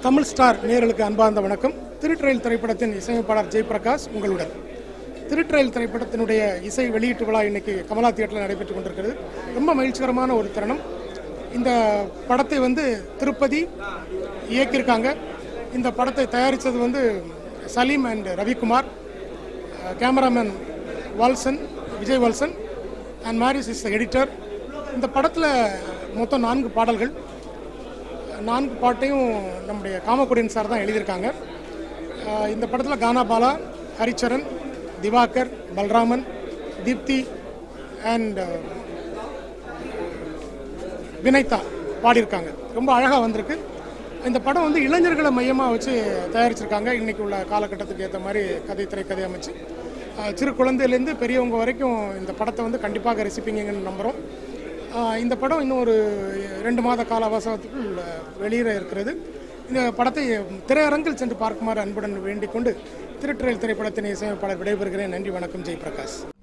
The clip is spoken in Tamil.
தமிழ் ஸ்டார் நேயர்களுக்கு அன்பார்ந்த வணக்கம் திருட்ரயில் திரைப்படத்தின் இசையமைப்பாளர் ஜெயபிரகாஷ் உங்களுடன் திருட்ரயில் திரைப்படத்தினுடைய இசை வெளியீட்டு விழா இன்னைக்கு கமலா தியேட்டரில் நடைபெற்றுக் கொண்டிருக்கிறது ரொம்ப மகிழ்ச்சிகரமான ஒரு தருணம் இந்த படத்தை வந்து திருப்பதி இயக்கியிருக்காங்க இந்த படத்தை தயாரித்தது வந்து Saleem and Ravikumar cameraman Walson Vijay Walson and Maris is editor இந்த படத்தில் மொத்தம் நான்கு பாடல்கள் நான்கு பாட்டையும் நம்முடைய காமக்குடியன் சார் தான் எழுதியிருக்காங்க அஹ் இந்த படத்தில் கானா பாலா ஹரிச்சரன் திவாகர் பல்ராமன் தீப்தி அண்ட் வினைதா பாடியிருக்காங்க ரொம்ப அழகாக வந்திருக்கு இந்த படம் வந்து இளைஞர்களை மையமாக வச்சு தயாரிச்சிருக்காங்க இன்னைக்கு உள்ள காலகட்டத்துக்கு ஏற்ற மாதிரி கதை திரைக்கதை அமைச்சு அஹ் சிறு குழந்தையிலேருந்து பெரியவங்க வரைக்கும் இந்த படத்தை வந்து கண்டிப்பாக ரசிப்பீங்கன்னு நம்புகிறோம் ஆஹ் இந்த படம் இன்னும் ஒரு ரெண்டு மாத கால அவசரத்துக்குள் வெளியிட இருக்கிறது இந்த படத்தை திரையரங்கில் சென்று பார்க்குமாறு அன்புடன் வேண்டிக் கொண்டு திருட்டுறையில் திரைப்படத்தின் இசையமைப்பாளர் விடைபெறுகிறேன் நன்றி வணக்கம் ஜெயபிரகாஷ்